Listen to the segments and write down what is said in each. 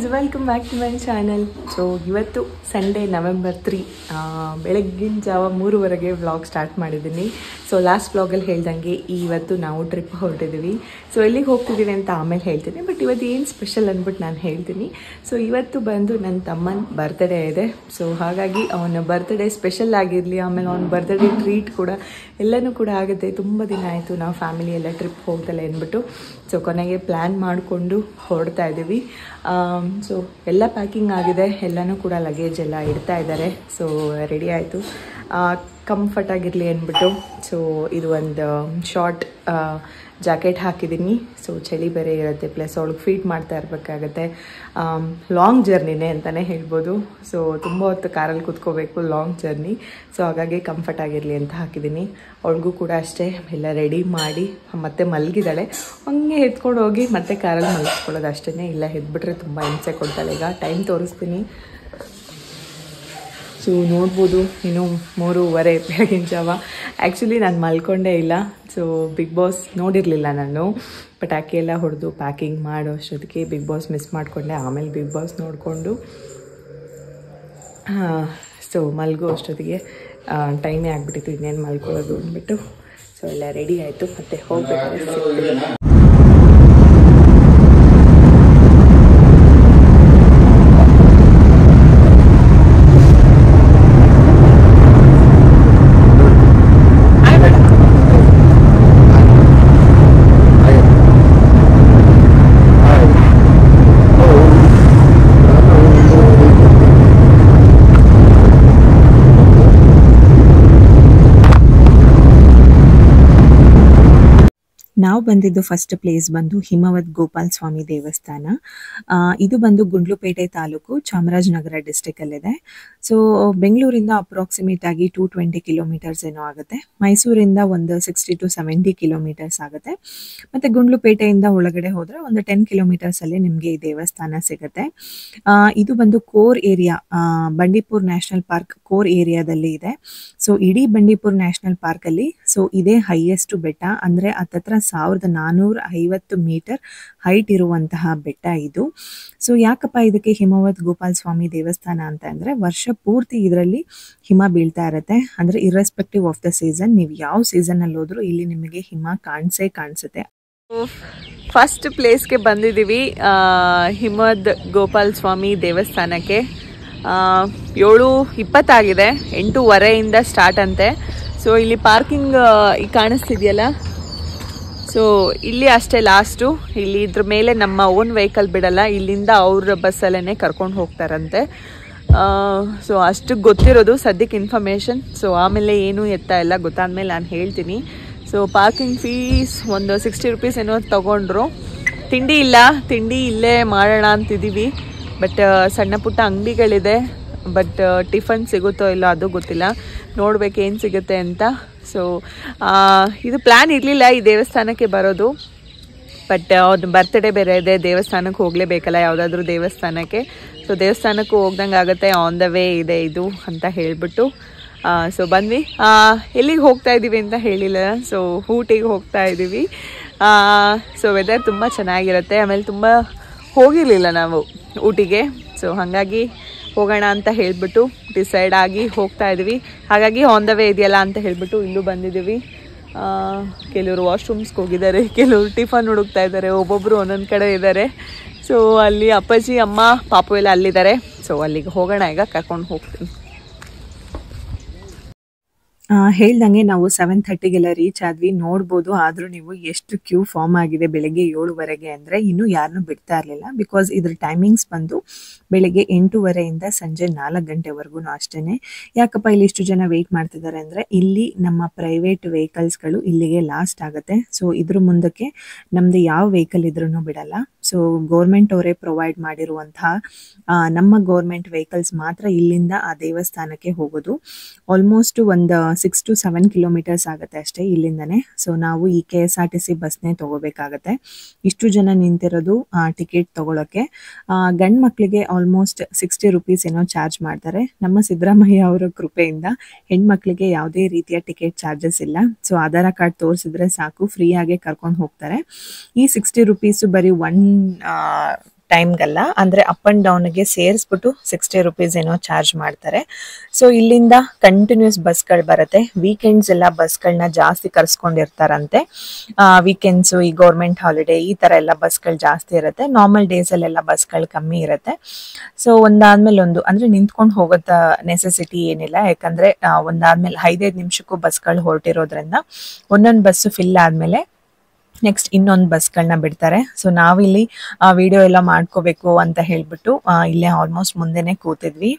Welcome back to my channel so ಇವತ್ತು Sunday November three ಬೆಳಗ್ಗಿನ ಜಾವ ಮೂರುವರೆಗೆ ವ್ಲಾಗ್ ಸ್ಟಾರ್ಟ್ ಮಾಡಿದ್ದೀನಿ ಸೊ ಲಾಸ್ಟ್ ವ್ಲಾಗಲ್ಲಿ ಹೇಳ್ದಂಗೆ ಇವತ್ತು ನಾವು ಟ್ರಿಪ್ ಹೊರಟಿದ್ದೀವಿ ಸೊ ಎಲ್ಲಿಗೆ ಹೋಗ್ತಿದ್ದೀವಿ ಅಂತ ಆಮೇಲೆ ಹೇಳ್ತೀನಿ ಬಟ್ ಇವತ್ತು ಏನು ಸ್ಪೆಷಲ್ ಅಂದ್ಬಿಟ್ಟು ನಾನು ಹೇಳ್ತೀನಿ ಸೊ ಇವತ್ತು ಬಂದು ನನ್ನ ತಮ್ಮನ ಬರ್ತ್ಡೇ ಇದೆ ಸೊ ಹಾಗಾಗಿ ಅವನ ಬರ್ತ್ಡೇ ಸ್ಪೆಷಲ್ ಆಗಿರಲಿ ಆಮೇಲೆ ಅವನ ಬರ್ತ್ಡೇ ಟ್ರೀಟ್ ಕೂಡ ಎಲ್ಲನೂ ಕೂಡ ಆಗುತ್ತೆ ತುಂಬ ದಿನ ಆಯಿತು ನಾವು ಫ್ಯಾಮಿಲಿ ಎಲ್ಲ ಟ್ರಿಪ್ ಹೋಗ್ದಲ್ಲ ಅಂದ್ಬಿಟ್ಟು ಸೊ ಕೊನೆಗೆ ಪ್ಲ್ಯಾನ್ ಮಾಡಿಕೊಂಡು ಹೊರಡ್ತಾ ಇದ್ದೀವಿ ಸೊ ಎಲ್ಲ ಪ್ಯಾಕಿಂಗ್ ಆಗಿದೆ ಎಲ್ಲನೂ ಕೂಡ ಲಗೇಜ್ ಎಲ್ಲ ಇಡ್ತಾ ಇದ್ದಾರೆ ಸೊ ರೆಡಿ ಆಯಿತು ಕಂಫರ್ಟ್ ಆಗಿರಲಿ ಅಂದ್ಬಿಟ್ಟು ಸೊ ಇದು ಒಂದು ಶಾರ್ಟ್ ಜಾಕೆಟ್ ಹಾಕಿದ್ದೀನಿ ಸೊ ಚಳಿ ಬೇರೆ ಇರುತ್ತೆ ಪ್ಲಸ್ ಅವಳಿಗೆ ಫೀಟ್ ಮಾಡ್ತಾ ಇರಬೇಕಾಗತ್ತೆ ಲಾಂಗ್ ಜರ್ನಿನೇ ಅಂತಲೇ ಹೇಳ್ಬೋದು ಸೊ ತುಂಬ ಹೊತ್ತು ಕಾರಲ್ಲಿ ಕೂತ್ಕೋಬೇಕು ಲಾಂಗ್ ಜರ್ನಿ ಸೊ ಹಾಗಾಗಿ ಕಂಫರ್ಟ್ ಆಗಿರಲಿ ಅಂತ ಹಾಕಿದ್ದೀನಿ ಅವಳಿಗೂ ಕೂಡ ಅಷ್ಟೇ ಎಲ್ಲ ರೆಡಿ ಮಾಡಿ ಮತ್ತೆ ಮಲಗಿದ್ದಾಳೆ ಹಂಗೆ ಎತ್ಕೊಂಡು ಹೋಗಿ ಮತ್ತೆ ಕಾರಲ್ಲಿ ಮಲಗಿಸ್ಕೊಳ್ಳೋದು ಅಷ್ಟೇ ಇಲ್ಲ ಎದ್ಬಿಟ್ರೆ ತುಂಬ ಹಿಂಸೆ ಕೊಡ್ತಾಳೆ ಈಗ ಟೈಮ್ ತೋರಿಸ್ತೀನಿ ಸೊ ನೋಡ್ಬೋದು ಇನ್ನು ಮೂರುವರೆ ಬೆಳಗಿನ ಜಾವ ಆ್ಯಕ್ಚುಲಿ ನಾನು ಮಲ್ಕೊಂಡೇ ಇಲ್ಲ ಸೊ ಬಿಗ್ ಬಾಸ್ ನೋಡಿರಲಿಲ್ಲ ನಾನು ಪಟಾಕಿ ಎಲ್ಲ ಹೊಡೆದು ಪ್ಯಾಕಿಂಗ್ ಮಾಡೋ ಅಷ್ಟೊತ್ತಿಗೆ ಬಿಗ್ ಬಾಸ್ ಮಿಸ್ ಮಾಡಿಕೊಂಡೆ ಆಮೇಲೆ ಬಿಗ್ ಬಾಸ್ ನೋಡಿಕೊಂಡು ಸೊ ಮಲ್ಗೋ ಅಷ್ಟೊತ್ತಿಗೆ ಟೈಮೇ ಆಗಿಬಿಟ್ಟಿತ್ತು ಇನ್ನೇನು ಮಲ್ಕೊಳ್ಳೋದು ಅಂದ್ಬಿಟ್ಟು ಸೊ ಎಲ್ಲ ರೆಡಿ ಆಯಿತು ಮತ್ತೆ ಹೋಗ್ಬೇಕಾದ್ರೆ ಸಿಗ್ತೀನಿ ನಾವು ಬಂದಿದ್ದು ಫಸ್ಟ್ ಪ್ಲೇಸ್ ಬಂದು ಹಿಮವದ್ ಗೋಪಾಲ್ ಸ್ವಾಮಿ ದೇವಸ್ಥಾನ ಆ, ಇದು ಬಂದು ಗುಂಡ್ಲುಪೇಟೆ ತಾಲೂಕು ಚಾಮರಾಜನಗರ ಡಿಸ್ಟಿಕ್ ಅಲ್ಲಿದೆ ಸೊ ಬೆಂಗಳೂರಿಂದ ಅಪ್ರಾಕ್ಸಿಮೇಟ್ ಆಗಿ ಟೂ ಟ್ವೆಂಟಿ ಕಿಲೋಮೀಟರ್ಸ್ ಏನೋ ಆಗುತ್ತೆ ಮೈಸೂರಿಂದ ಒಂದು ಸಿಕ್ಸ್ಟಿ ಟು ಸೆವೆಂಟಿ ಕಿಲೋಮೀಟರ್ಸ್ ಆಗುತ್ತೆ ಮತ್ತೆ ಗುಂಡ್ಲುಪೇಟೆಯಿಂದ ಒಳಗಡೆ ಹೋದ್ರೆ ಒಂದು ಟೆನ್ ಕಿಲೋಮೀಟರ್ಸ್ ಅಲ್ಲಿ ನಿಮಗೆ ಈ ದೇವಸ್ಥಾನ ಸಿಗುತ್ತೆ ಆ, ಇದು ಬಂದು core area Bandipur national park core ಏರಿಯಾದಲ್ಲಿ ಇದೆ ಸೊ ಇಡೀ ಬಂಡೀಪುರ್ ನ್ಯಾಷನಲ್ ಪಾರ್ಕ್ ಅಲ್ಲಿ ಸೊ ಇದೇ ಹೈಯೆಸ್ಟ್ ಬೆಟ್ಟ ಅಂದ್ರೆ ಹತ್ತತ್ರ ಸಾವಿರದ ನಾನೂರ ಐವತ್ತು ಮೀಟರ್ ಹೈಟ್ ಇರುವಂತಹ ಬೆಟ್ಟ ಇದು ಸೊ ಯಾಕಪ್ಪ ಇದಕ್ಕೆ ಹಿಮವತ್ ಗೋಪಾಲ್ ಸ್ವಾಮಿ ದೇವಸ್ಥಾನ ಅಂತ ಅಂದ್ರೆ ವರ್ಷ ಪೂರ್ತಿ ಇದರಲ್ಲಿ ಹಿಮ ಬೀಳ್ತಾ ಇರುತ್ತೆ ಅಂದ್ರೆ ಇರ್ರೆಸ್ಪೆಕ್ಟಿವ್ ಆಫ್ ದ ಸೀಸನ್ ನೀವು ಯಾವ ಸೀಸನ್ ಅಲ್ಲಿ ಹೋದ್ರೂ ಇಲ್ಲಿ ನಿಮಗೆ ಹಿಮ ಕಾಣಿಸೇ ಕಾಣಿಸುತ್ತೆ ಫಸ್ಟ್ ಪ್ಲೇಸ್ಗೆ ಬಂದಿದ್ದೀವಿ ಆ, ಹಿಮದ್ ಗೋಪಾಲ್ ಸ್ವಾಮಿ ದೇವಸ್ಥಾನಕ್ಕೆ ಆ, ಏಳು ಇಪ್ಪತ್ತಾಗಿದೆ ಎಂಟೂವರೆಯಿಂದ ಸ್ಟಾರ್ಟ್ ಅಂತೆ ಸೊ ಇಲ್ಲಿ ಪಾರ್ಕಿಂಗ್ ಈಗ ಕಾಣಿಸ್ತಿದೆಯಲ್ಲ ಸೊ ಇಲ್ಲಿ ಅಷ್ಟೇ ಲಾಸ್ಟು ಇಲ್ಲಿ ಇದ್ರ ಮೇಲೆ ನಮ್ಮ ಓನ್ ವೆಹಿಕಲ್ ಬಿಡಲ್ಲ ಇಲ್ಲಿಂದ ಅವ್ರ ಬಸ್ಸಲ್ಲೇ ಕರ್ಕೊಂಡು ಹೋಗ್ತಾರಂತೆ ಸೊ ಅಷ್ಟು ಗೊತ್ತಿರೋದು ಸದ್ಯಕ್ಕೆ ಇನ್ಫಾರ್ಮೇಷನ್ ಸೊ ಆಮೇಲೆ ಏನು ಎತ್ತ ಎಲ್ಲ ಗೊತ್ತಾದ್ಮೇಲೆ ನಾನು ಹೇಳ್ತೀನಿ ಸೊ ಪಾರ್ಕಿಂಗ್ ಫೀಸ್ ಒಂದು ಸಿಕ್ಸ್ಟಿ ರುಪೀಸ್ ಏನೋ ತಗೊಂಡ್ರು ತಿಂಡಿ ಇಲ್ಲ ತಿಂಡಿ ಇಲ್ಲೇ ಮಾಡೋಣ ಅಂತಿದ್ದೀವಿ ಬಟ್ ಸಣ್ಣ ಪುಟ್ಟ ಅಂಗಡಿಗಳಿದೆ ಬಟ್ ಟಿಫನ್ ಸಿಗುತ್ತೋ ಇಲ್ಲೋ ಅದು ಗೊತ್ತಿಲ್ಲ ನೋಡ್ಬೇಕು ಏನು ಸಿಗುತ್ತೆ ಅಂತ ಸೊ ಇದು ಪ್ಲ್ಯಾನ್ ಇರಲಿಲ್ಲ ಈ ದೇವಸ್ಥಾನಕ್ಕೆ ಬರೋದು ಬಟ್ ಅವ್ನ ಬರ್ತ್ಡೇ ಬೇರೆ ಇದೆ ದೇವಸ್ಥಾನಕ್ಕೆ ಹೋಗಲೇಬೇಕಲ್ಲ ಯಾವುದಾದ್ರೂ ದೇವಸ್ಥಾನಕ್ಕೆ ಸೊ ದೇವಸ್ಥಾನಕ್ಕೂ ಹೋಗ್ದಂಗೆ ಆಗುತ್ತೆ ಆನ್ ದ ವೇ ಇದೆ ಇದು ಅಂತ ಹೇಳಿಬಿಟ್ಟು ಸೊ ಬಂದ್ವಿ ಎಲ್ಲಿಗೆ ಹೋಗ್ತಾ ಇದ್ದೀವಿ ಅಂತ ಹೇಳಿಲ್ಲ ಸೊ ಊಟಿಗೆ ಹೋಗ್ತಾ ಇದ್ದೀವಿ ಸೊ ವೆದರ್ ತುಂಬ ಚೆನ್ನಾಗಿರುತ್ತೆ ಆಮೇಲೆ ತುಂಬ ಹೋಗಿರಲಿಲ್ಲ ನಾವು ಊಟಿಗೆ ಸೊ ಹಾಗಾಗಿ ಹೋಗೋಣ ಅಂತ ಹೇಳ್ಬಿಟ್ಟು ಡಿಸೈಡ್ ಆಗಿ ಹೋಗ್ತಾ ಇದ್ವಿ ಹಾಗಾಗಿ ಆನ್ ದ ವೇ ಇದೆಯಲ್ಲ ಅಂತ ಹೇಳ್ಬಿಟ್ಟು ಇಲ್ಲೂ ಬಂದಿದ್ದೀವಿ ಆ, ಕೆಲವರು ವಾಶ್ರೂಮ್ಸ್ಗೆ ಹೋಗಿದ್ದಾರೆ ಕೆಲವರು ಟಿಫನ್ ಹುಡುಕ್ತಾ ಇದ್ದಾರೆ ಒಬ್ಬೊಬ್ಬರು ಒಂದೊಂದು ಕಡೆ ಇದ್ದಾರೆ ಸೊ ಅಲ್ಲಿ ಅಪ್ಪಾಜಿ ಅಮ್ಮ ಪಾಪು ಎಲ್ಲ ಅಲ್ಲಿದ್ದಾರೆ ಸೊ ಅಲ್ಲಿಗೆ ಹೋಗೋಣ ಈಗ ಕರ್ಕೊಂಡು ಹೋಗ್ತೀನಿ ಆ, ಹೇಳ್ದಂಗೆ ನಾವು ಸೆವೆನ್ ಥರ್ಟಿಗೆಲ್ಲ ರೀಚ್ ಆದ್ವಿ ನೋಡ್ಬೋದು ಆದ್ರೂ ನೀವು ಎಷ್ಟು ಕ್ಯೂ ಫಾರ್ಮ್ ಆಗಿದೆ ಬೆಳಗ್ಗೆ ಏಳುವರೆಗೆ ಅಂದ್ರೆ ಇನ್ನು ಯಾರನ್ನೂ ಬಿಡ್ತಾ ಇರಲಿಲ್ಲ ಬಿಕಾಸ್ ಇದ್ರ ಟೈಮಿಂಗ್ಸ್ ಬಂದು ಬೆಳಗ್ಗೆ ಎಂಟೂವರೆಯಿಂದ ಸಂಜೆ ನಾಲ್ಕು ಗಂಟೆವರೆಗೂ ಅಷ್ಟೇನೆ ಯಾಕಪ್ಪ ಇಲ್ಲಿ ಇಷ್ಟು ಜನ ವೆಯ್ಟ್ ಮಾಡ್ತಿದ್ದಾರೆ ಅಂದ್ರೆ ಇಲ್ಲಿ ನಮ್ಮ ಪ್ರೈವೇಟ್ ವೆಹಿಕಲ್ಸ್ಗಳು ಇಲ್ಲಿಗೆ ಲಾಸ್ಟ್ ಆಗುತ್ತೆ ಸೊ ಇದ್ರ ಮುಂದಕ್ಕೆ ನಮ್ದು ಯಾವ ವೆಹಿಕಲ್ ಇದ್ರೂ ಬಿಡಲ್ಲ ಸೊ ಗೌರ್ಮೆಂಟ್ ಅವರೇ ಪ್ರೊವೈಡ್ ಮಾಡಿರುವಂತಹ ಆ, ನಮ್ಮ ಗೌರ್ಮೆಂಟ್ ವೆಹಿಕಲ್ಸ್ ಮಾತ್ರ ಇಲ್ಲಿಂದ ಆ ದೇವಸ್ಥಾನಕ್ಕೆ ಹೋಗೋದು ಆಲ್ಮೋಸ್ಟ್ ಒಂದು ಸಿಕ್ಸ್ ಟು ಸೆವೆನ್ ಕಿಲೋಮೀಟರ್ಸ್ ಆಗುತ್ತೆ ಅಷ್ಟೇ ಇಲ್ಲಿಂದನೇ ಸೊ ನಾವು ಈ K S R T C ಬಸ್ನೇ ತಗೋಬೇಕಾಗತ್ತೆ ಇಷ್ಟು ಜನ ನಿಂತಿರೋದು ಟಿಕೆಟ್ ತಗೊಳಕ್ಕೆ ಗಂಡು ಮಕ್ಕಳಿಗೆ ಆಲ್ಮೋಸ್ಟ್ ಸಿಕ್ಸ್ಟಿ ರುಪೀಸ್ ಏನೋ ಚಾರ್ಜ್ ಮಾಡ್ತಾರೆ ನಮ್ಮ ಸಿದ್ದರಾಮಯ್ಯ ಅವರ ಕೃಪೆಯಿಂದ ಹೆಣ್ಮಕ್ಳಿಗೆ ಯಾವುದೇ ರೀತಿಯ ಟಿಕೆಟ್ ಚಾರ್ಜಸ್ ಇಲ್ಲ ಸೊ ಆಧಾರ ಕಾರ್ಡ್ ತೋರಿಸಿದ್ರೆ ಸಾಕು ಫ್ರೀ ಆಗಿ ಕರ್ಕೊಂಡು ಹೋಗ್ತಾರೆ ಈ ಸಿಕ್ಸ್ಟಿ ರುಪೀಸು ಬರೀ ಒನ್ ಟೈಮ್ಗಲ್ಲ ಅಂದರೆ ಅಪ್ ಆ್ಯಂಡ್ ಡೌನ್ಗೆ ಸೇರಿಸ್ಬಿಟ್ಟು ಸಿಕ್ಸ್ಟಿ ರುಪೀಸ್ ಏನೋ ಚಾರ್ಜ್ ಮಾಡ್ತಾರೆ ಸೊ ಇಲ್ಲಿಂದ ಕಂಟಿನ್ಯೂಸ್ ಬಸ್ಗಳು ಬರುತ್ತೆ ವೀಕೆಂಡ್ಸ್ ಎಲ್ಲ ಬಸ್ಗಳನ್ನ ಜಾಸ್ತಿ ಕರ್ಸ್ಕೊಂಡಿರ್ತಾರಂತೆ ವೀಕೆಂಡ್ಸು ಈ ಗೌರ್ಮೆಂಟ್ ಹಾಲಿಡೇ ಈ ಥರ ಎಲ್ಲ ಬಸ್ಗಳು ಜಾಸ್ತಿ ಇರುತ್ತೆ ನಾರ್ಮಲ್ ಡೇಸಲ್ಲೆಲ್ಲ ಬಸ್ಗಳು ಕಮ್ಮಿ ಇರುತ್ತೆ ಸೊ ಒಂದಾದ್ಮೇಲೆ ಒಂದು ಅಂದರೆ ನಿಂತ್ಕೊಂಡು ಹೋಗೋದ ನೆಸೆಸಿಟಿ ಏನಿಲ್ಲ ಯಾಕಂದರೆ ಒಂದಾದ್ಮೇಲೆ ಐದೈದು ನಿಮಿಷಕ್ಕೂ ಬಸ್ಗಳು ಹೊರಟಿರೋದ್ರಿಂದ ಒಂದೊಂದು ಬಸ್ಸು ಫಿಲ್ ಆದಮೇಲೆ ನೆಕ್ಸ್ಟ್ ಇನ್ನೊಂದು ಬಸ್ಗಳನ್ನ ಬಿಡ್ತಾರೆ ಸೊ ನಾವಿಲ್ಲಿ ವಿಡಿಯೋ ಎಲ್ಲ ಮಾಡ್ಕೋಬೇಕು ಅಂತ ಹೇಳ್ಬಿಟ್ಟು ಆ, ಇಲ್ಲೇ ಆಲ್ಮೋಸ್ಟ್ ಮುಂದೆನೆ ಕೂತಿದ್ವಿ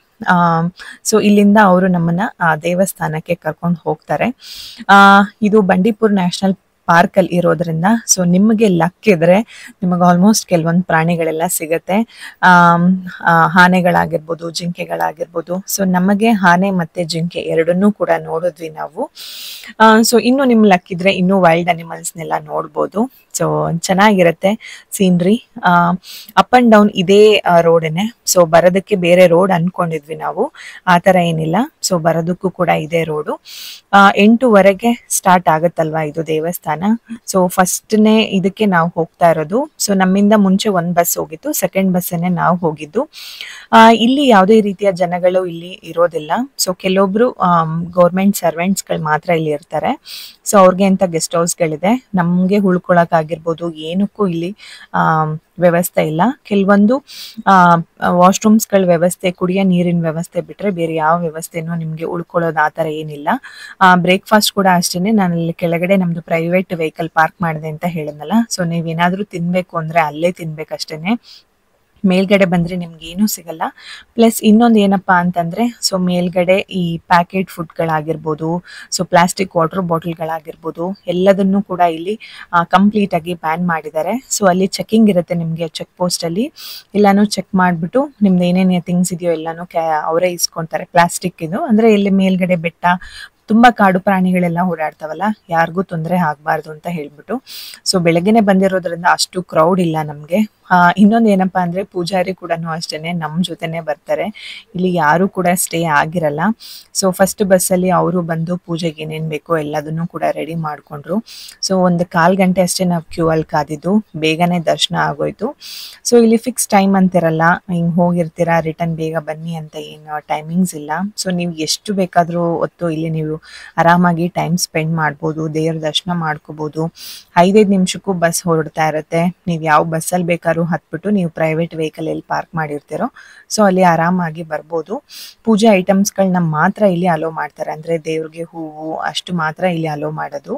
ಸೊ ಇಲ್ಲಿಂದ ಅವರು ನಮ್ಮನ್ನ ಆ, ದೇವಸ್ಥಾನಕ್ಕೆ ಕರ್ಕೊಂಡು ಹೋಗ್ತಾರೆ ಆ, ಇದು ಬಂಡೀಪುರ್ ನ್ಯಾಷನಲ್ ಪಾರ್ಕ್ ಅಲ್ಲಿ ಇರೋದ್ರಿಂದ ಸೊ ನಿಮಗೆ ಲಕ್ ಇದ್ರೆ ನಿಮಗೆ ಆಲ್ಮೋಸ್ಟ್ ಕೆಲವೊಂದು ಪ್ರಾಣಿಗಳೆಲ್ಲ ಸಿಗತ್ತೆ ಆಮ್, ಆ, ಆನೆಗಳಾಗಿರ್ಬೋದು ಜಿಂಕೆಗಳಾಗಿರ್ಬೋದು ಸೊ ನಮಗೆ ಆನೆ ಮತ್ತೆ ಜಿಂಕೆ ಎರಡನ್ನೂ ಕೂಡ ನೋಡಿದ್ವಿ ನಾವು ಸೊ ಇನ್ನು ನಿಮ್ ಲಕ್ ಇದ್ರೆ ಇನ್ನೂ ವೈಲ್ಡ್ ಅನಿಮಲ್ಸ್ನೆಲ್ಲ ನೋಡ್ಬೋದು ಸೊ ಚೆನ್ನಾಗಿರುತ್ತೆ ಸೀನ್ರಿ ಅಪ್ ಅಂಡ್ ಡೌನ್ ಇದೇ ರೋಡೇನೆ ಸೊ ಬರೋದಕ್ಕೆ ಬೇರೆ ರೋಡ್ ಅನ್ಕೊಂಡಿದ್ವಿ ನಾವು ಆ ಥರ ಏನಿಲ್ಲ ಸೊ ಬರೋದಕ್ಕೂ ಕೂಡ ಇದೇ ರೋಡು ಎಂಟೂವರೆಗೆ ಸ್ಟಾರ್ಟ್ ಆಗುತ್ತಲ್ವಾ ಇದು ದೇವಸ್ಥಾನ ಸೊ ಫಸ್ಟ್ನೇ ಇದಕ್ಕೆ ನಾವು ಹೋಗ್ತಾ ಇರೋದು ಸೊ ನಮ್ಮಿಂದ ಮುಂಚೆ ಒಂದ್ ಬಸ್ ಹೋಗಿತ್ತು ಸೆಕೆಂಡ್ ಬಸ್ಸನ್ನೇ ನಾವು ಹೋಗಿದ್ದು ಆ, ಇಲ್ಲಿ ಯಾವುದೇ ರೀತಿಯ ಜನಗಳು ಇಲ್ಲಿ ಇರೋದಿಲ್ಲ ಸೊ ಕೆಲವೊಬ್ರು ಗೌರ್ಮೆಂಟ್ ಸರ್ವೆಂಟ್ಸ್ಗಳು ಮಾತ್ರ ಇಲ್ಲಿ ಇರ್ತಾರೆ ಸೊ ಅವ್ರಿಗೆ ಅಂತ ಗೆಸ್ಟ್ ಹೌಸ್ಗಳಿದೆ ನಮಗೆ ಉಳ್ಕೊಳಕ್ಕಾಗಿರ್ಬೋದು ಏನಕ್ಕೂ ಇಲ್ಲಿ ಆಮ್, ವ್ಯವಸ್ಥೆ ಇಲ್ಲ ಕೆಲವೊಂದು ವಾಶ್ರೂಮ್ಸ್ಗಳ ವ್ಯವಸ್ಥೆ ಕುಡಿಯೋ ನೀರಿನ ವ್ಯವಸ್ಥೆ ಬಿಟ್ರೆ ಬೇರೆ ಯಾವ ವ್ಯವಸ್ಥೆನೂ ನಿಮಗೆ ಉಳ್ಕೊಳ್ಳೋದು ಆ ಥರ ಏನಿಲ್ಲ ಬ್ರೇಕ್ಫಾಸ್ಟ್ ಕೂಡ ಅಷ್ಟೇನೆ ನಾನು ಇಲ್ಲಿ ಕೆಳಗಡೆ ನಮ್ದು ಪ್ರೈವೇಟ್ ವೆಹಿಕಲ್ ಪಾರ್ಕ್ ಮಾಡಿದೆ ಅಂತ ಹೇಳಿದ್ನಲ್ಲ ಸೊ ನೀವೇನಾದ್ರೂ ತಿನ್ಬೇಕು ಅಂದ್ರೆ ಅಲ್ಲೇ ತಿನ್ಬೇಕಷ್ಟೇನೆ ಮೇಲ್ಗಡೆ ಬಂದ್ರೆ ನಿಮ್ಗೆ ಏನೂ ಸಿಗಲ್ಲ ಪ್ಲಸ್ ಇನ್ನೊಂದು ಏನಪ್ಪಾ ಅಂತಂದ್ರೆ ಸೊ ಮೇಲ್ಗಡೆ ಈ ಪ್ಯಾಕೆಟ್ ಫುಡ್ಗಳಾಗಿರ್ಬೋದು ಸೊ ಪ್ಲಾಸ್ಟಿಕ್ ವಾಟರ್ ಬಾಟಲ್ಗಳಾಗಿರ್ಬೋದು ಎಲ್ಲದನ್ನೂ ಕೂಡ ಇಲ್ಲಿ ಕಂಪ್ಲೀಟ್ ಆಗಿ ಬ್ಯಾನ್ ಮಾಡಿದ್ದಾರೆ ಸೊ ಅಲ್ಲಿ ಚೆಕಿಂಗ್ ಇರುತ್ತೆ ನಿಮಗೆ ಚೆಕ್ ಪೋಸ್ಟ್ ಅಲ್ಲಿ ಎಲ್ಲಾನು ಚೆಕ್ ಮಾಡಿಬಿಟ್ಟು ನಿಮ್ದು ಏನೇನು ಥಿಂಗ್ಸ್ ಇದೆಯೋ ಎಲ್ಲಾನು ಕ್ಯಾ ಅವರೇ ಇಸ್ಕೊಂತಾರೆ ಪ್ಲಾಸ್ಟಿಕ್ ಇದು ಅಂದ್ರೆ ಇಲ್ಲಿ ಮೇಲ್ಗಡೆ ಬೆಟ್ಟ ತುಂಬಾ ಕಾಡು ಪ್ರಾಣಿಗಳೆಲ್ಲ ಓಡಾಡ್ತಾವಲ್ಲ ಯಾರಿಗೂ ತೊಂದರೆ ಆಗಬಾರ್ದು ಅಂತ ಹೇಳ್ಬಿಟ್ಟು ಸೊ ಬೆಳಗ್ಗೆನೆ ಬಂದಿರೋದ್ರಿಂದ ಅಷ್ಟು ಕ್ರೌಡ್ ಇಲ್ಲ ನಮಗೆ ಇನ್ನೊಂದು ಏನಪ್ಪಾ ಅಂದ್ರೆ ಪೂಜಾರಿ ಕೂಡ ಅಷ್ಟೇನೆ ನಮ್ಮ ಜೊತೆನೆ ಬರ್ತಾರೆ ಇಲ್ಲಿ ಯಾರು ಕೂಡ ಸ್ಟೇ ಆಗಿರಲ್ಲ ಸೊ ಫಸ್ಟ್ ಬಸ್ಸಲ್ಲಿ ಅವರು ಬಂದು ಪೂಜೆಗೆ ಏನೇನು ಬೇಕೋ ಎಲ್ಲದನ್ನು ಕೂಡ ರೆಡಿ ಮಾಡ್ಕೊಂಡ್ರು ಸೊ ಒಂದು ಕಾಲ್ ಗಂಟೆ ಅಷ್ಟೇ ನಾವು ಕ್ಯೂ ಅಲ್ಲಿ ಕಾದಿದ್ದು ಬೇಗನೆ ದರ್ಶನ ಆಗೋಯ್ತು ಸೊ ಇಲ್ಲಿ ಫಿಕ್ಸ್ ಟೈಮ್ ಅಂತಿರಲ್ಲ ಹಿಂಗೆ ಹೋಗಿರ್ತೀರಾ ರಿಟರ್ನ್ ಬೇಗ ಬನ್ನಿ ಅಂತ ಏನು ಟೈಮಿಂಗ್ಸ್ ಇಲ್ಲ ಸೊ ನೀವು ಎಷ್ಟು ಬೇಕಾದರೂ ಹೊತ್ತು ಇಲ್ಲಿ ನೀವು ಆರಾಮಾಗಿ ಟೈಮ್ ಸ್ಪೆಂಡ್ ಮಾಡ್ಬೋದು ದೇವ್ರ ದರ್ಶನ ಮಾಡ್ಕೋಬೋದು ಐದೈದು ನಿಮಿಷಕ್ಕೂ ಬಸ್ ಹೊರಡ್ತಾ ಇರುತ್ತೆ ನೀವು ಯಾವ ಬಸ್ಸಲ್ಲಿ ಬೇಕಾದ್ರೂ ಹತ್ಬಿಟ್ಟು ನೀವು ಪ್ರೈವೇಟ್ ವೆಹಿಕಲ್ ಎಲ್ಲಿ ಪಾರ್ಕ್ ಮಾಡಿರ್ತೀರೋ ಸೊ ಅಲ್ಲಿ ಆರಾಮಾಗಿ ಬರ್ಬೋದು ಪೂಜೆ ಐಟಮ್ಸ್ಗಳನ್ನ ಮಾತ್ರ ಇಲ್ಲಿ ಅಲೋ ಮಾಡ್ತಾರೆ ಅಂದ್ರೆ ದೇವ್ರಿಗೆ ಹೂವು ಅಷ್ಟು ಮಾತ್ರ ಇಲ್ಲಿ ಅಲೋ ಮಾಡೋದು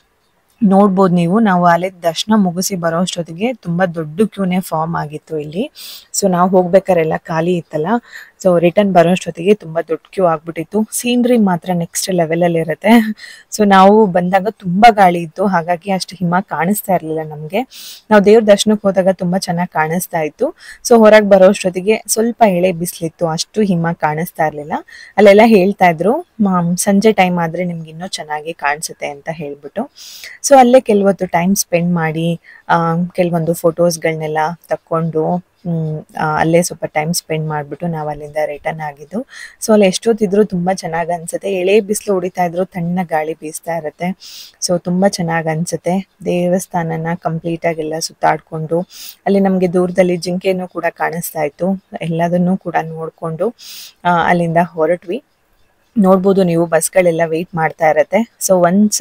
ನೋಡ್ಬೋದು ನೀವು ನಾವು ಅಲ್ಲಿ ದರ್ಶನ ಮುಗಿಸಿ ಬರೋ ಅಷ್ಟೊತ್ತಿಗೆ ತುಂಬಾ ದೊಡ್ಡ ಕ್ಯೂನೇ ಫಾರ್ಮ್ ಆಗಿತ್ತು ಇಲ್ಲಿ ಸೊ ನಾವು ಹೋಗ್ಬೇಕಾರೆಲ್ಲ ಖಾಲಿ ಇತ್ತಲ್ಲ ಸೊ ರಿಟರ್ನ್ ಬರೋ ಅಷ್ಟೊತ್ತಿಗೆ ತುಂಬಾ ದೊಡ್ಡ ಕ್ಯೂ ಆಗ್ಬಿಟ್ಟಿತ್ತು ಸೀನ್ರಿ ಮಾತ್ರ ನೆಕ್ಸ್ಟ್ ಲೆವೆಲ್ ಅಲ್ಲಿ ಇರುತ್ತೆ ಸೊ ನಾವು ಬಂದಾಗ ತುಂಬಾ ಗಾಳಿ ಇತ್ತು ಹಾಗಾಗಿ ಅಷ್ಟು ಹಿಮ ಕಾಣಿಸ್ತಾ ಇರ್ಲಿಲ್ಲ ನಮ್ಗೆ ನಾವು ದೇವ್ರ ದರ್ಶನಕ್ಕೆ ಹೋದಾಗ ತುಂಬಾ ಚೆನ್ನಾಗಿ ಕಾಣಿಸ್ತಾ ಇತ್ತು ಸೊ ಹೊರಗೆ ಬರೋ ಅಷ್ಟೊತ್ತಿಗೆ ಸ್ವಲ್ಪ ಎಳೆ ಬಿಸಿಲಿತ್ತು ಅಷ್ಟು ಹಿಮ ಕಾಣಿಸ್ತಾ ಇರ್ಲಿಲ್ಲ ಅಲ್ಲೆಲ್ಲ ಹೇಳ್ತಾ ಇದ್ರು ಮ- ಸಂಜೆ ಟೈಮ್ ಆದ್ರೆ ನಿಮ್ಗೆ ಇನ್ನೂ ಚೆನ್ನಾಗಿ ಕಾಣಿಸುತ್ತೆ ಅಂತ ಹೇಳ್ಬಿಟ್ಟು ಸೊ ಅಲ್ಲೇ ಕೆಲವೊತ್ತು ಟೈಮ್ ಸ್ಪೆಂಡ್ ಮಾಡಿ ಆ, ಕೆಲವೊಂದು ಫೋಟೋಸ್ಗಳನ್ನೆಲ್ಲ ತಕ್ಕೊಂಡು ಹ್ಮ್, ಆ, ಅಲ್ಲೇ ಸ್ವಲ್ಪ ಟೈಮ್ ಸ್ಪೆಂಡ್ ಮಾಡಿಬಿಟ್ಟು ನಾವು ಅಲ್ಲಿಂದ ರಿಟರ್ನ್ ಆಗಿದ್ದು ಸೊ ಅಲ್ಲಿ ಎಷ್ಟೊತ್ತಿದ್ರು ತುಂಬಾ ಚೆನ್ನಾಗಿ ಅನ್ಸುತ್ತೆ ಎಳೆ ಬಿಸಿಲು ಹೊಡಿತಾ ಇದ್ರು ತಣ್ಣ ಗಾಳಿ ಬೀಸ್ತಾ ಇರುತ್ತೆ ಸೊ ತುಂಬಾ ಚೆನ್ನಾಗಿ ಅನ್ಸುತ್ತೆ ದೇವಸ್ಥಾನನ ಕಂಪ್ಲೀಟ್ ಆಗಿ ಎಲ್ಲ ಸುತ್ತಾಡ್ಕೊಂಡು ಅಲ್ಲಿ ನಮಗೆ ದೂರದಲ್ಲಿ ಜಿಂಕೆನೂ ಕೂಡ ಕಾಣಿಸ್ತಾ ಇತ್ತು ಎಲ್ಲದನ್ನೂ ಕೂಡ ನೋಡ್ಕೊಂಡು ಆ, ಅಲ್ಲಿಂದ ಹೊರಟ್ವಿ ನೋಡ್ಬೋದು ನೀವು ಬಸ್ಗಳೆಲ್ಲ ವೆಯ್ಟ್ ಮಾಡ್ತಾ ಇರತ್ತೆ ಸೊ ಒನ್ಸ್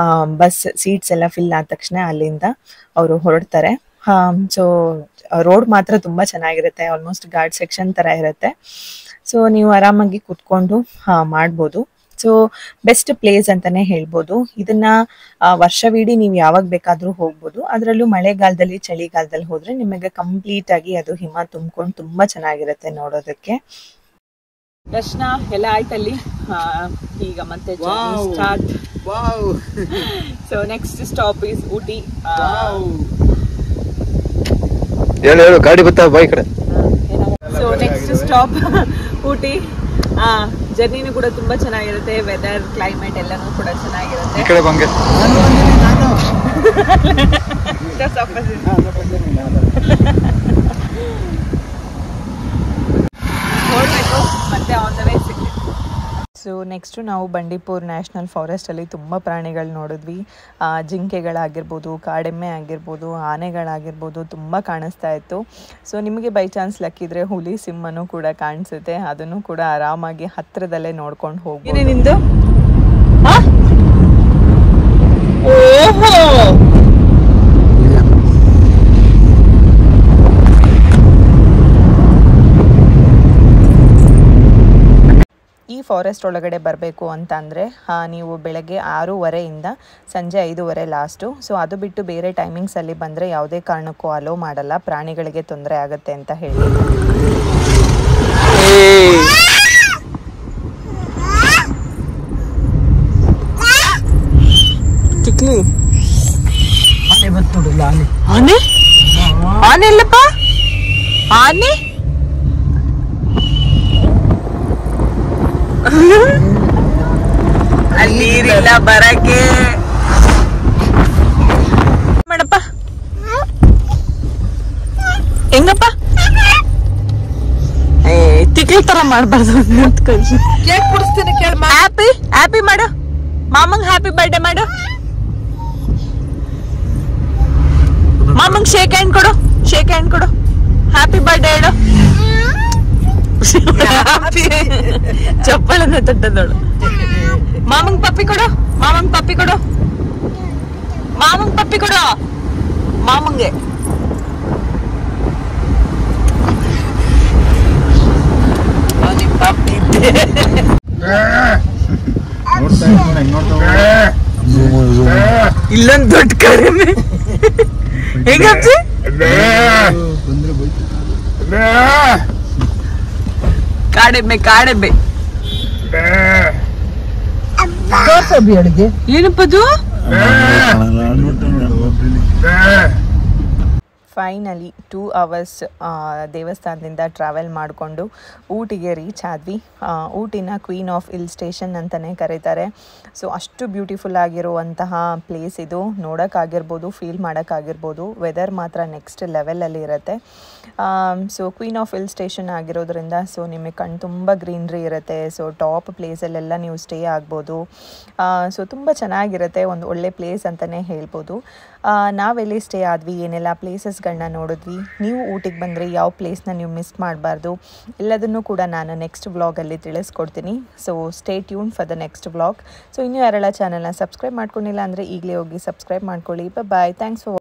ಬಸ್ ಸೀಟ್ಸ್ ಎಲ್ಲ ಫಿಲ್ ಆದ ತಕ್ಷಣ ಅಲ್ಲಿಂದ ಅವರು ಹೊರಡ್ತಾರೆ ಸೊ ರೋಡ್ ಮಾತ್ರ ತುಂಬಾ ಚೆನ್ನಾಗಿರುತ್ತೆ ಆಲ್ಮೋಸ್ಟ್ ಗಾರ್ಡ್ ಸೆಕ್ಷನ್ ತರ ಇರುತ್ತೆ ಸೊ ನೀವು ಆರಾಮಾಗಿ ಕುತ್ಕೊಂಡು ಆ, ಮಾಡ್ಬೋದು ಸೊ ಬೆಸ್ಟ್ ಪ್ಲೇಸ್ ಅಂತಾನೆ ಹೇಳ್ಬೋದು ಇದನ್ನ ಆ, ವರ್ಷವಿಡೀ ನೀವು ಯಾವಾಗ ಬೇಕಾದ್ರೂ ಹೋಗ್ಬೋದು ಅದರಲ್ಲೂ ಮಳೆಗಾಲದಲ್ಲಿ ಚಳಿಗಾಲದಲ್ಲಿ ಹೋದ್ರೆ ನಿಮಗೆ ಕಂಪ್ಲೀಟ್ ಆಗಿ ಅದು ಹಿಮ ತುಂಬ್ಕೊಂಡು ತುಂಬಾ ಚೆನ್ನಾಗಿರುತ್ತೆ ನೋಡೋದಕ್ಕೆ ದರ್ಶನ ಎಲ್ಲ ಆಯ್ತಲ್ಲಿ ಆ, ಈಗ ಮತ್ತೆ Wow. Start Wow! So next stop is Ooty wow! ಹೇಳು ಹೇಳು ಗಾಡಿ ಬರ್ತಾ ಬಾ ಈ ಕಡೆ ಸೊ ನೆಕ್ಸ್ಟ್ ಸ್ಟಾಪ್ ಊಟಿ ಜರ್ನಿನೂ ಕೂಡ ತುಂಬಾ ಚೆನ್ನಾಗಿರುತ್ತೆ ವೆದರ್ ಕ್ಲೈಮೇಟ್ ಎಲ್ಲನೂ ಕೂಡ ಈ ಚೆನ್ನಾಗಿರುತ್ತೆ ಕಡೆ ಬಂಗೆ ನಾನು ಬಂದಿನಿ ನಾನು Just opposite. ಹಾ, ನಾನು ಬಂದಿನಿ ನಾನು ಹೊರಡ್ಬೇಕು ಮತ್ತೆ ಆನ್ ದ ವೇ ಸಿಗ್ತೀವಿ ಸೊ ನೆಕ್ಸ್ಟು ನಾವು ಬಂಡೀಪುರ್ ನ್ಯಾಷನಲ್ ಫಾರೆಸ್ಟಲ್ಲಿ ತುಂಬ ಪ್ರಾಣಿಗಳು ನೋಡಿದ್ವಿ ಆ, ಜಿಂಕೆಗಳಾಗಿರ್ಬೋದು ಕಾಡೆಮ್ಮೆ ಆಗಿರ್ಬೋದು ಆನೆಗಳಾಗಿರ್ಬೋದು ತುಂಬ ಕಾಣಿಸ್ತಾ ಇತ್ತು ಸೊ ನಿಮಗೆ ಬೈ ಚಾನ್ಸ್ ಲಕ್ಕಿದ್ರೆ ಹುಲಿ ಸಿಂಹನೂ ಕೂಡ ಕಾಣಿಸುತ್ತೆ ಅದನ್ನು ಕೂಡ ಆರಾಮಾಗಿ ಹತ್ತಿರದಲ್ಲೇ ನೋಡ್ಕೊಂಡು ಹೋಗ್ಬೋದು ನಿಂದು ಓಹೋ ಈ ಫಾರೆಸ್ಟ್ ಒಳಗಡೆ ಬರಬೇಕು ಅಂತ ಅಂದರೆ ನೀವು ಬೆಳಗ್ಗೆ ಆರೂವರೆಯಿಂದ ಸಂಜೆ ಐದೂವರೆ ಲಾಸ್ಟು ಸೊ ಅದು ಬಿಟ್ಟು ಬೇರೆ ಟೈಮಿಂಗ್ಸಲ್ಲಿ ಬಂದರೆ ಯಾವುದೇ ಕಾರಣಕ್ಕೂ ಅಲೋ ಮಾಡಲ್ಲ ಪ್ರಾಣಿಗಳಿಗೆ ತೊಂದರೆ ಆಗುತ್ತೆ ಅಂತ ಹೇಳಿ ಚಿಕ್ಲಿ ಆನೆ ಬಂತು ನೋಡಿಲ್ಲ ಆನೆ ಆನೆ ಆನೆ ಇಲ್ಲಪ್ಪ ಆನೆ ಅಲ್ಲಿ ನೀರಿಲ್ಲ ಬರಕ್ಕೆ ಮಾಡಪ್ಪ ಹೆಂಗಪ್ಪ ಏ ತಿಕ್ಲಿ ತರ ಮಾಡ್ಬಾರ್ದು ಕೇಕ್ ಕುಡಿಸ್ತೀನಿ ಕೇಳ ಹ್ಯಾಪಿ ಹ್ಯಾಪಿ ಮಾಡು ಮಾಮಂಗ್ ಹ್ಯಾಪಿ ಬರ್ಡೇ ಮಾಡು ಮಾಮಂಗ್ ಶೇಕ್ ಹ್ಯಾಂಡ್ ಕೊಡು ಶೇಕ್ ಹ್ಯಾಂಡ್ ಕೊಡು ಹ್ಯಾಪಿ ಬರ್ಡೇ ಹೇಳು ಚಪ್ಪಳನ್ನ ತಟ್ಟದೋಳು ಮಾಮಂಗ್ ಪಪ್ಪಿ ಕೊಡು ಮಾಮಂಗ್ ಪಪ್ಪಿ ಕೊಡು ಮಾಮಂಗ್ ಪಪ್ಪಿ ಕೊಡು ಮಾಮಂಗೆ ಅವ್ನಿಗ್ ಪಪ್ಪಿ ಇದ್ದೆ. ಇಲ್ಲೊಂದ್ ದೊಡ್ಡ ಕಡಿಮೆ ಹೆಂಗಪ್ಸಿ ಕಾಡೆಮ್ಮೆ ಕಾಡೆಮ್ಮೆ ತೋರ್ಸಬ್ಬಿ ಅಡಿಗೆ ಏನಪ್ಪದು ಫೈನಲಿ ಟೂ ಅವರ್ಸ್ ದೇವಸ್ಥಾನದಿಂದ ಟ್ರಾವೆಲ್ ಮಾಡಿಕೊಂಡು ಊಟಿಗೆ ರೀಚ್ ಆದ್ವಿ ಆ, ಊಟಿನ ಕ್ವೀನ್ ಆಫ್ ಹಿಲ್ ಸ್ಟೇಷನ್ ಅಂತಲೇ ಕರೀತಾರೆ ಸೊ ಅಷ್ಟು ಬ್ಯೂಟಿಫುಲ್ ಆಗಿರುವಂತಹ ಪ್ಲೇಸ್ ಇದು ನೋಡೋಕ್ಕಾಗಿರ್ಬೋದು ಫೀಲ್ ಮಾಡೋಕ್ಕಾಗಿರ್ಬೋದು ವೆದರ್ ಮಾತ್ರ ನೆಕ್ಸ್ಟ್ ಲೆವೆಲಲ್ಲಿ ಇರುತ್ತೆ so queen of hill station ಆಗಿರೋದ್ರಿಂದ ಸೊ ನಿಮಗೆ ಕಣ್ ತುಂಬ ಗ್ರೀನ್ರಿ ಇರುತ್ತೆ ಸೊ ಟಾಪ್ ಪ್ಲೇಸಲ್ಲೆಲ್ಲ ನೀವು ಸ್ಟೇ ಆಗ್ಬೋದು ಸೊ ತುಂಬ ಚೆನ್ನಾಗಿರುತ್ತೆ ಒಂದು ಒಳ್ಳೆ ಪ್ಲೇಸ್ ಅಂತಲೇ ಹೇಳ್ಬೋದು ಆ, ನಾವೆಲ್ಲಿ ಸ್ಟೇ ಆದ್ವಿ ಏನೆಲ್ಲ ಪ್ಲೇಸಸ್ಗಳನ್ನ ನೋಡಿದ್ವಿ ನೀವು ಊಟಿಗೆ ಬಂದರೆ ಯಾವ ಪ್ಲೇಸ್ನ ನೀವು ಮಿಸ್ ಮಾಡಬಾರ್ದು ಎಲ್ಲದನ್ನು ಕೂಡ ನಾನು ನೆಕ್ಸ್ಟ್ ವ್ಲಾಗಲ್ಲಿ ತಿಳಿಸ್ಕೊಡ್ತೀನಿ so stay tune for the next vlog so ಇನ್ನೂ ಯಾರೆಲ್ಲ ಚಾನಲ್ನ ಸಬ್ಸ್ಕ್ರೈಬ್ ಮಾಡ್ಕೊಂಡಿಲ್ಲ ಅಂದರೆ ಈಗಲೇ ಹೋಗಿ ಸಬ್ಸ್ಕ್ರೈಬ್ ಮಾಡ್ಕೊಳ್ಳಿ ಬಾಯ್ ಥ್ಯಾಂಕ್ಸ್ ಫಾರ್